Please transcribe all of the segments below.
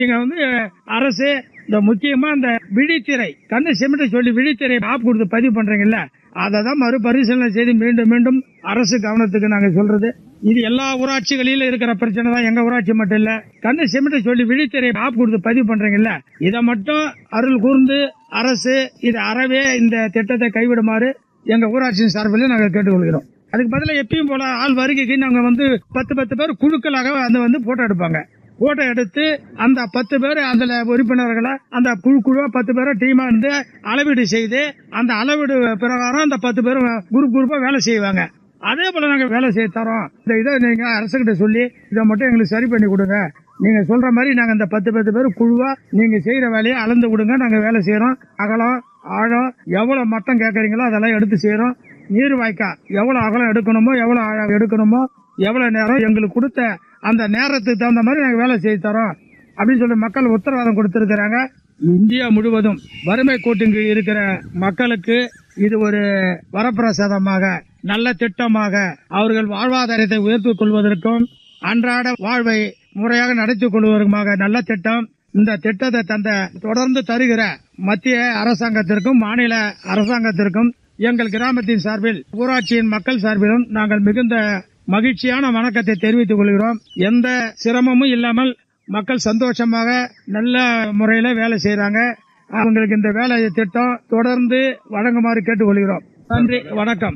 இங்க வந்து அரசு இந்த முக்கியமா இந்த விழித்திரை கண்ணு சிமிட்ட சொல்லி விழித்திரை ஆப் கொடுத்து பதிவு பண்றீங்கல்ல அதை தான் மறுபரிசீலனை செய்து மீண்டும் மீண்டும் அரசு கவனத்துக்கு நாங்க சொல்றது இது எல்லா ஊராட்சிகளிலும் இருக்கிற பிரச்சனை தான் எங்க ஊராட்சி மட்டும் இல்ல கண்ணு சிமிட்ட சொல்லி விழித்திரை ஆப் கொடுத்து பதிவு பண்றீங்கல்ல இதை மட்டும் அருள் கூர்ந்து அரசு இது அறவே இந்த திட்டத்தை கைவிடுமாறு எங்க ஊராட்சியின் சார்பில் நாங்கள் கேட்டுக்கொள்கிறோம் அதுக்கு பதிலாக எப்பயும் போல ஆள் வருகைக்கு நாங்க வந்து பத்து பத்து பேர் குழுக்களாக அந்த வந்து போட்டோ எடுப்பாங்க போட்டோ எடுத்து அந்த பத்து பேர் அதுல உறுப்பினர்களை அந்த குழு குழுவா பத்து பேரை டீமா இருந்து அளவீடு செய்து அந்த அளவீடு பிரகாரம் அந்த பத்து பேரும் குரூப் குரூப்பா வேலை செய்வாங்க அதே போல நாங்க வேலை செய்ய தரோம் இந்த இதை நீங்க அரசுகிட்ட சொல்லி இதை மட்டும் எங்களுக்கு சரி பண்ணி கொடுங்க நீங்க சொல்ற மாதிரி நாங்க இந்த பத்து பத்து பேர் குழுவா நீங்க செய்யற வேலையை அளந்து கொடுங்க நாங்க வேலை செய்யறோம் அகலம் ஆழம் எவ்வளவு மட்டம் கேட்கறீங்களோ அதெல்லாம் எடுத்து செய்யறோம் நீர் வாய்க்கா எவ்வளவு அகலம் எடுக்கணுமோ எவ்வளவு ஆழம் எடுக்கணுமோ எவ்வளவு நேரம் எங்களுக்கு கொடுத்த அந்த நேரத்துக்கு தகுந்த மாதிரி நாங்க வேலை செய்து தரோம் அப்படின்னு சொல்லி மக்கள் உத்தரவாதம் கொடுத்திருக்கிறாங்க இந்தியா முழுவதும் வறுமை கோட்டிங்கு இருக்கிற மக்களுக்கு இது ஒரு வரப்பிரசாதமாக நல்ல திட்டமாக அவர்கள் வாழ்வாதாரத்தை உயர்த்திக் கொள்வதற்கும் அன்றாட வாழ்வை முறையாக நடத்திக் கொள்வதற்குமாக நல்ல திட்டம் இந்த திட்டத்தை தந்த தொடர்ந்து தருகிற மத்திய அரசாங்கத்திற்கும் மாநில அரசாங்கத்திற்கும் எங்கள் கிராமத்தின் சார்பில் ஊராட்சியின் மக்கள் சார்பிலும் நாங்கள் மிகுந்த மகிழ்ச்சியான வணக்கத்தை தெரிவித்துக் கொள்கிறோம் எந்த சிரமமும் இல்லாமல் மக்கள் சந்தோஷமாக நல்ல முறையில வேலை செய்றாங்க அவங்களுக்கு இந்த வேலை திட்டம் தொடர்ந்து வழங்குமாறு கேட்டுக்கொள்கிறோம் நன்றி வணக்கம்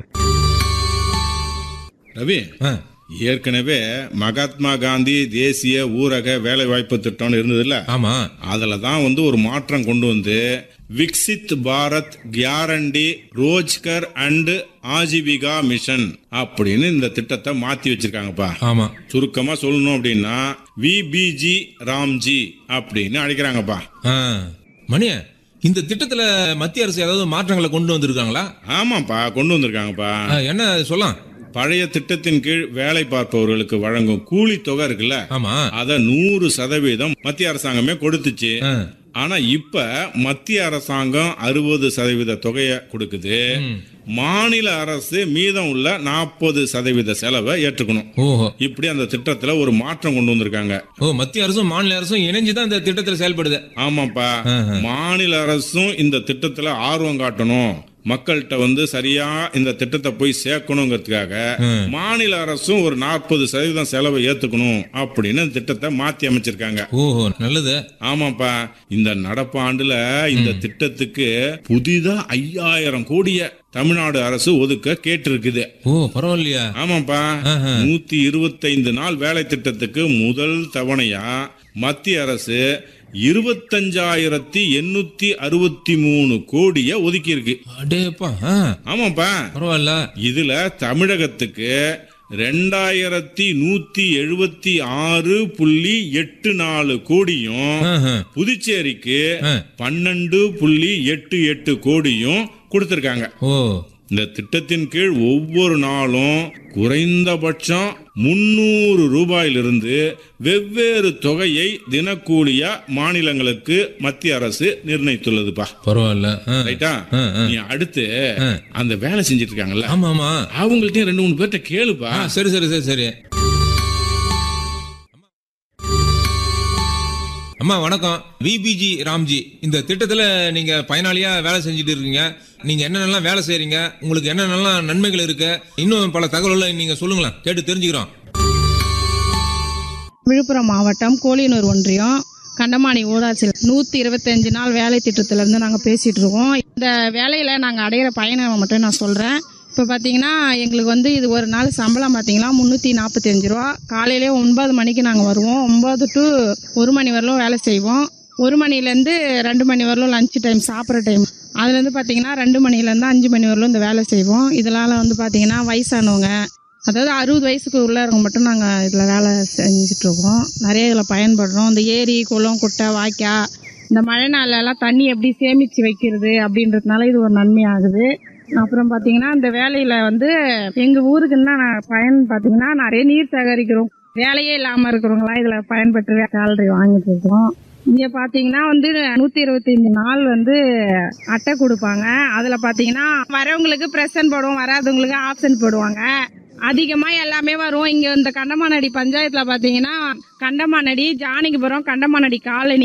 ரவி ஆ, ஏற்கனவே மகாத்மா காந்தி தேசிய ஊரக வேலைவாய்ப்பு திட்டம்னு இருந்ததுல்ல ஆமா அதுல தான் வந்து ஒரு மாற்றம் கொண்டு வந்து Viksit Bharat guarantee Rozgar and Ajeevika mission அப்படின்னு இந்த திட்டத்தை மாத்தி வச்சிருக்காங்கப்பா ஆமா சுருக்கமா சொல்லணும் அப்படின்னா விபிஜி ராம்ஜி அப்படின்னு அழைக்கிறாங்கப்பா ஆ, மணிய இந்த திட்டத்துல மத்திய அரசு ஏதாவது மாற்றங்களை கொண்டு வந்திருக்காங்களா ஆமாப்பா கொண்டு வந்திருக்காங்கப்பா ஆ, என்ன சொல்லலாம் பழைய திட்டத்தின் கீழ் வேலை பார்ப்பவர்களுக்கு வழங்கும் கூலி தொகை இருக்குல்ல ஆமா அத நூறு சதவீதம் மத்திய அரசாங்கமே கொடுத்துச்சு ஆ, ஆனா இப்ப மத்திய அரசாங்கம் அறுபது சதவீத தொகையை கொடுக்குது ம். மாநில அரசு மீதம் உள்ள நாற்பது சதவீத செலவை ஏற்றுக்கணும் ஓஹோ இப்படி அந்த திட்டத்துல ஒரு மாற்றம் கொண்டு வந்திருக்காங்க ஓ மத்திய அரசும் மாநில அரசும் இணைஞ்சு தான் இந்த திட்டத்தில் செயல்படுது ஆமாப்பா ஆஹா. மாநில அரசும் இந்த திட்டத்துல ஆர்வம் காட்டணும் மக்கள்கிட்ட வந்து சரியா இந்த திட்டத்தை போய் சேர்க்கணுங்கிறதுக்காக ம். மாநில அரசும் ஒரு நாற்பது சதவீதம் செலவை ஏத்துக்கணும் அப்படின்னு இந்த திட்டத்தை மாத்தி அமைச்சிருக்காங்க ஓஹோ நல்லது ஆமாப்பா இந்த நடப்பாண்டுல இந்த திட்டத்துக்கு புதிதா ஐயாயிரம் கோடிய தமிழ்நாடு அரசு ஒதுக்க கேட்டிருக்குது ஓ பரவாயில்லையா ஆமாப்பா ஆஹா. நூத்தி இருபத்தைந்து நாள் வேலை திட்டத்துக்கு முதல் தவணையா மத்திய அரசு இருபத்தஞ்சாயிரத்தி எண்ணூத்தி அறுபத்தி மூணு கோடிய ஒதுக்கி இருக்கு அடேப்பா ஆ, ஆமாப்பா பரவாயில்ல இதுல தமிழகத்துக்கு ரெண்டாயிரத்தி நூத்தி எழுபத்தி ஆறு புள்ளி எட்டு நாலு கோடியும் ஆஹா. புதுச்சேரிக்கு ஆ. பன்னெண்டு புள்ளி எட்டு எட்டு கோடியும் கொடுத்திருக்காங்க ஓ இந்த திட்டத்தின் கீழ் ஒவ்வொரு நாளும் குறைந்தபட்சம் முன்னூறு ரூபாயிலிருந்து வெவ்வேறு தொகையை தினக்கூலியா மாநிலங்களுக்கு மத்திய அரசு நிர்ணயித்துள்ளதுப்பா பரவாயில்ல ஆ. ரைட்டா ஆ, ஆ. நீ அடுத்து ஆ. அந்த வேலை செஞ்சிட்டு இருக்காங்கல்ல ஆமா ஆமா அவங்கள்ட்டயும் ரெண்டு மூணு பேர்ட்ட கேளுப்பா ஆ, சரி சரி சரி சரி அம்மா வணக்கம் விபிஜி ராம்ஜி இந்த திட்டத்துல நீங்க பயனாளியா வேலை செஞ்சுட்டு இருக்கீங்க நீங்க என்னென்னலாம் வேலை செய்றீங்க உங்களுக்கு என்னென்னலாம் நன்மைகள் இருக்கு இன்னும் பல தகவல்களை நீங்க சொல்லுங்களேன் கேட்டு தெரிஞ்சுக்கிறோம் விழுப்புரம் மாவட்டம் கோலியனூர் ஒன்றியம் கண்டமானி ஊராட்சி நூற்றி இருபத்தஞ்சு நாள் வேலை திட்டத்திலேருந்து நாங்கள் பேசிகிட்டு இருக்கோம் இந்த வேலையில் நாங்கள் அடையிற பயனை மட்டும் நான் சொல்கிறேன் இப்போ பார்த்தீங்கன்னா எங்களுக்கு வந்து இது ஒரு நாள் சம்பளம் பார்த்தீங்கன்னா முந்நூற்றி நாற்பத்தஞ்சு ரூபா காலையிலே ஒன்பது மணிக்கு நாங்கள் வருவோம் ஒம்பது டு ஒரு மணி வரலும் வேலை செய்வோம் ஒரு மணிலேருந்து ரெண்டு மணி வரலும் லஞ்ச் டைம் சாப்பிட்ற டைம் அதுலேருந்து பார்த்தீங்கன்னா ரெண்டு மணிலேருந்து அஞ்சு மணி வரலும் இந்த வேலை செய்வோம் இதனால் வந்து பார்த்தீங்கன்னா வயசானவங்க அதாவது அறுபது வயசுக்கு உள்ளவங்க மட்டும் நாங்கள் இதில் வேலை செஞ்சுட்டு இருக்கோம் நிறைய இதில் பயன்படுறோம் இந்த ஏரி குளம் குட்டை வாய்க்கா இந்த மழை நாள்லலாம் தண்ணி எப்படி சேமித்து வைக்கிறது அப்படின்றதுனால இது ஒரு நன்மையாகுது அப்புறம் பார்த்தீங்கன்னா இந்த வேலையில் வந்து எங்கள் ஊருக்கு என்ன பயன் பார்த்தீங்கன்னா நிறைய நீர் சேகரிக்கிறோம் வேலையே இல்லாமல் இருக்கிறவங்களாம் இதில் பயன்பெற்று சேலரி வாங்கிட்டு இருக்கோம் இங்கே பார்த்தீங்கன்னா வந்து நூற்றி இருபத்தஞ்சி நாள் வந்து அட்டை கொடுப்பாங்க அதில் பார்த்தீங்கன்னா வரவங்களுக்கு ப்ரெசன்ட் போடுவோம் வராதவங்களுக்கு ஆப்ஷன் போடுவாங்க அதிகமாக எல்லாமே வரும் இங்கே இந்த கண்டமானடி பஞ்சாயத்தில் பார்த்தீங்கன்னா கண்டமானடி ஜானகிபுரம் கண்டமானடி காலனி